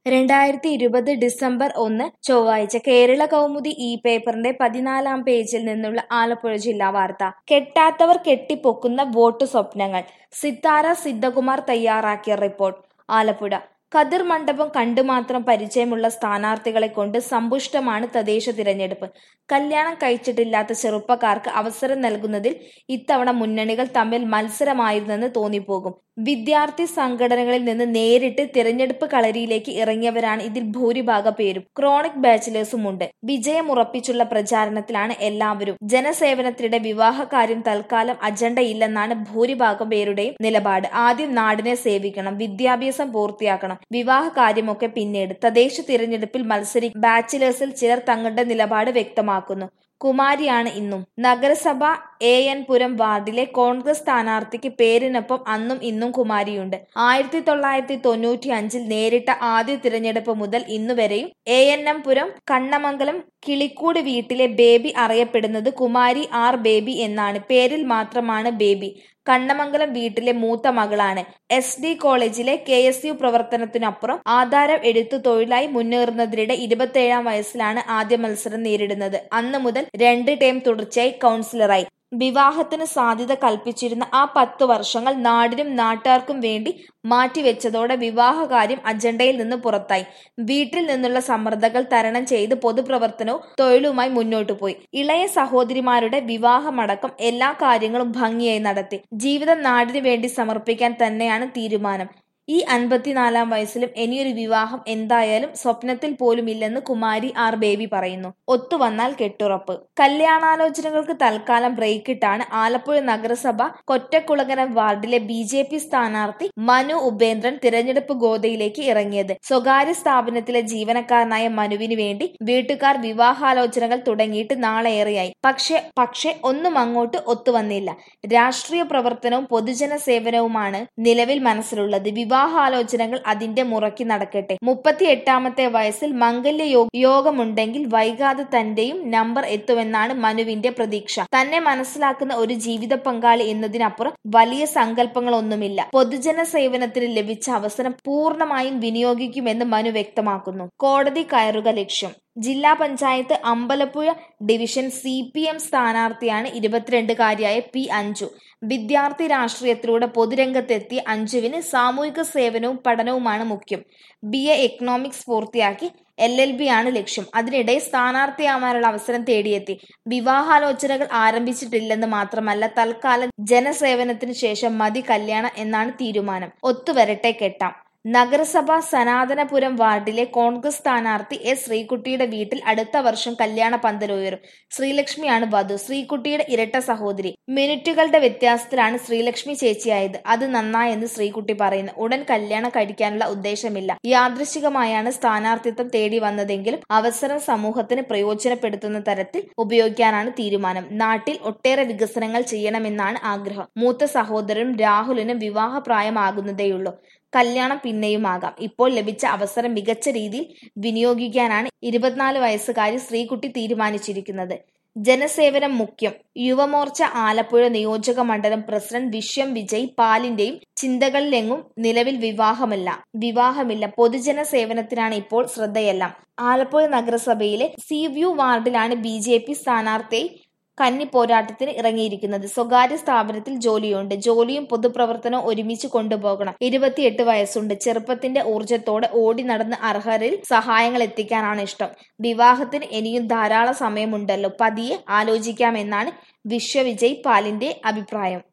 രണ്ടായിരത്തി ഇരുപത് ഡിസംബർ ഒന്ന് ചൊവ്വാഴ്ച കേരള കൗമുദി ഈ പേപ്പറിന്റെ പതിനാലാം പേജിൽ നിന്നുള്ള ആലപ്പുഴ ജില്ലാ വാർത്ത കെട്ടാത്തവർ കെട്ടിപ്പൊക്കുന്ന വോട്ട് സ്വപ്നങ്ങൾ സിത്താര സിദ്ധകുമാർ തയ്യാറാക്കിയ റിപ്പോർട്ട് ആലപ്പുഴ കതിർ മണ്ഡപം കണ്ടു മാത്രം പരിചയമുള്ള സ്ഥാനാർത്ഥികളെ കൊണ്ട് സമ്പുഷ്ടമാണ് തദ്ദേശ തിരഞ്ഞെടുപ്പ് കല്യാണം കഴിച്ചിട്ടില്ലാത്ത ചെറുപ്പക്കാർക്ക് അവസരം നൽകുന്നതിൽ ഇത്തവണ മുന്നണികൾ തമ്മിൽ മത്സരമായിരുന്നെന്ന് തോന്നിപ്പോകും വിദ്യാർത്ഥി സംഘടനകളിൽ നിന്ന് നേരിട്ട് തിരഞ്ഞെടുപ്പ് കളരിയിലേക്ക് ഇറങ്ങിയവരാണ് ഇതിൽ ഭൂരിഭാഗം പേരും ക്രോണിക് ബാച്ചിലേഴ്സും ഉണ്ട് വിജയമുറപ്പിച്ചുള്ള പ്രചാരണത്തിലാണ് എല്ലാവരും ജനസേവനത്തിനിടെ വിവാഹകാര്യം തൽക്കാലം അജണ്ടയില്ലെന്നാണ് ഭൂരിഭാഗം പേരുടെയും നിലപാട് ആദ്യം നാടിനെ സേവിക്കണം വിദ്യാഭ്യാസം പൂർത്തിയാക്കണം വിവാഹ കാര്യമൊക്കെ പിന്നീട് തദ്ദേശ തിരഞ്ഞെടുപ്പിൽ മത്സരി ബാച്ചിലേഴ്സിൽ ചിലർ തങ്ങളുടെ നിലപാട് വ്യക്തമാക്കുന്നു കുമാരിയാണ് ഇന്നും നഗരസഭ എ എൻ പുരം വാർഡിലെ കോൺഗ്രസ് സ്ഥാനാർത്ഥിക്ക് പേരിനൊപ്പം അന്നും ഇന്നും കുമാരിയുണ്ട് ആയിരത്തി തൊള്ളായിരത്തി തൊണ്ണൂറ്റി അഞ്ചിൽ നേരിട്ട ആദ്യ തിരഞ്ഞെടുപ്പ് മുതൽ ഇന്നുവരെയും എ എൻ എം പുരം കണ്ണമംഗലം കിളിക്കൂട് വീട്ടിലെ ബേബി അറിയപ്പെടുന്നത് കുമാരി ആർ ബേബി എന്നാണ് പേരിൽ മാത്രമാണ് ബേബി കണ്ണമംഗലം വീട്ടിലെ മൂത്ത മകളാണ് S D college K S U പ്രവർത്തനത്തിനപ്പുറം ആധാരം എടുത്തു തൊഴിലായി മുന്നേറുന്നതിനിടെ ഇരുപത്തേഴാം വയസ്സിലാണ് ആദ്യ മത്സരം നേരിടുന്നത് അന്ന് മുതൽ രണ്ട് ടേം തുടർച്ചയായി കൗൺസിലറായി വിവാഹത്തിന് സാധ്യത കൽപ്പിച്ചിരുന്ന ആ പത്ത് വർഷങ്ങൾ നാടിനും നാട്ടുകാർക്കും വേണ്ടി മാറ്റിവെച്ചതോടെ വിവാഹകാര്യം അജണ്ടയിൽ നിന്ന് പുറത്തായി വീട്ടിൽ നിന്നുള്ള സമ്മർദ്ദങ്ങൾ തരണം ചെയ്ത് പൊതുപ്രവർത്തനവും തൊഴിലുമായി മുന്നോട്ടു പോയി ഇളയ സഹോദരിമാരുടെ വിവാഹമടക്കം എല്ലാ കാര്യങ്ങളും ഭംഗിയായി നടത്തി ജീവിതം നാടിനു വേണ്ടി സമർപ്പിക്കാൻ തന്നെയാണ് തീരുമാനം ഈ അൻപത്തിനാലാം വയസ്സിലും ഇനിയൊരു വിവാഹം എന്തായാലും സ്വപ്നത്തിൽ പോലും ഇല്ലെന്ന് കുമാരി ആർ ബേബി പറയുന്നു ഒത്തുവന്നാൽ കെട്ടുറപ്പ് കല്യാണാലോചനകൾക്ക് തൽക്കാലം ബ്രേക്കിട്ടാണ് ആലപ്പുഴ നഗരസഭ കൊറ്റക്കുളങ്ങര വാർഡിലെ ബി ജെ പി സ്ഥാനാർത്ഥി മനു ഉപേന്ദ്രൻ തിരഞ്ഞെടുപ്പ് ഗോതയിലേക്ക് ഇറങ്ങിയത് സ്വകാര്യ സ്ഥാപനത്തിലെ ജീവനക്കാരനായ മനുവിന് വേണ്ടി വീട്ടുകാർ വിവാഹാലോചനകൾ തുടങ്ങിയിട്ട് നാളേറെയായി പക്ഷെ പക്ഷെ ഒന്നും അങ്ങോട്ട് ഒത്തുവന്നില്ല രാഷ്ട്രീയ പ്രവർത്തനവും പൊതുജന സേവനവുമാണ് നിലവിൽ മനസ്സിലുള്ളത് വിവാഹാലോചനകൾ അതിന്റെ മുറയ്ക്ക് നടക്കട്ടെ മുപ്പത്തി എട്ടാമത്തെ വയസ്സിൽ മംഗല്യ യോഗമുണ്ടെങ്കിൽ വൈകാതെ തന്റെയും നമ്പർ എത്തുമെന്നാണ് മനുവിന്റെ പ്രതീക്ഷ തന്നെ മനസ്സിലാക്കുന്ന ഒരു ജീവിത പങ്കാളി എന്നതിനപ്പുറം വലിയ സങ്കല്പങ്ങളൊന്നുമില്ല പൊതുജന സേവനത്തിന് ലഭിച്ച അവസരം പൂർണ്ണമായും വിനിയോഗിക്കുമെന്ന് മനു വ്യക്തമാക്കുന്നു കോടതി കയറുക ലക്ഷ്യം ജില്ലാ panchayat Ambalappuzha division C P M സ്ഥാനാർത്ഥിയാണ് ഇരുപത്തിരണ്ടുകാരിയായ പി അഞ്ജു വിദ്യാർത്ഥി രാഷ്ട്രീയത്തിലൂടെ പൊതുരംഗത്തെത്തിയ അഞ്ജുവിന് സാമൂഹിക സേവനവും പഠനവുമാണ് മുഖ്യം ബി എ എക്കണോമിക്സ് പൂർത്തിയാക്കി എൽ എൽ ബി ആണ് ലക്ഷ്യം അതിനിടെ സ്ഥാനാർത്ഥിയാവാനുള്ള അവസരം തേടിയെത്തി വിവാഹാലോചനകൾ ആരംഭിച്ചിട്ടില്ലെന്ന് മാത്രമല്ല തൽക്കാലം ജനസേവനത്തിന് ശേഷം മതി കല്യാണം എന്നാണ് തീരുമാനം ഒത്തുവരട്ടെ കെട്ടാം നഗരസഭ സനാതനപുരം വാർഡിലെ കോൺഗ്രസ് സ്ഥാനാർത്ഥി എസ് ശ്രീകുട്ടിയുടെ വീട്ടിൽ അടുത്ത വർഷം കല്യാണ പന്തൽ ഉയരും ശ്രീലക്ഷ്മിയാണ് വധു ശ്രീകുട്ടിയുടെ ഇരട്ട സഹോദരി മിനിറ്റുകളുടെ വ്യത്യാസത്തിലാണ് ശ്രീലക്ഷ്മി ചേച്ചിയായത് അത് നന്നായെന്ന് ശ്രീകുട്ടി പറയുന്നു ഉടൻ കല്യാണം കഴിക്കാനുള്ള ഉദ്ദേശമില്ല യാദൃശികമായാണ് സ്ഥാനാർത്ഥിത്വം തേടി വന്നതെങ്കിലും അവസരം സമൂഹത്തിന് പ്രയോജനപ്പെടുത്തുന്ന തരത്തിൽ ഉപയോഗിക്കാനാണ് തീരുമാനം നാട്ടിൽ ഒട്ടേറെ വികസനങ്ങൾ ചെയ്യണമെന്നാണ് ആഗ്രഹം മൂത്ത സഹോദരനും രാഹുലിനും വിവാഹപ്രായമാകുന്നതേയുള്ളൂ കല്യാണം പിന്നെയുമാകാം ഇപ്പോൾ ലഭിച്ച അവസരം മികച്ച രീതിയിൽ വിനിയോഗിക്കാനാണ് ഇരുപത്തിനാല് വയസ്സുകാരി ശ്രീകുട്ടി തീരുമാനിച്ചിരിക്കുന്നത് ജനസേവനം മുഖ്യം യുവമോർച്ച ആലപ്പുഴ നിയോജക മണ്ഡലം പ്രസിഡന്റ് വിശ്വം വിജയ് പാലിന്റെയും ചിന്തകളിലെങ്ങും നിലവിൽ വിവാഹമല്ല വിവാഹമില്ല പൊതുജന സേവനത്തിനാണ് ഇപ്പോൾ ശ്രദ്ധയെല്ലാം ആലപ്പുഴ നഗരസഭയിലെ സി വ്യൂ വാർഡിലാണ് ബി ജെ പി സ്ഥാനാർത്ഥിയെ കന്നി പോരാട്ടത്തിന് ഇറങ്ങിയിരിക്കുന്നത് സ്വകാര്യ സ്ഥാപനത്തിൽ ജോലിയുണ്ട് ജോലിയും പൊതുപ്രവർത്തനവും ഒരുമിച്ച് കൊണ്ടുപോകണം ഇരുപത്തിയെട്ട് വയസ്സുണ്ട് ചെറുപ്പത്തിന്റെ ഊർജത്തോടെ ഓടി നടന്ന് അർഹരിൽ സഹായങ്ങൾ എത്തിക്കാനാണ് ഇഷ്ടം വിവാഹത്തിന് ഇനിയും ധാരാളം സമയമുണ്ടല്ലോ പതിയെ ആലോചിക്കാമെന്നാണ് വിശ്വവിജയ് പാലിന്റെ അഭിപ്രായം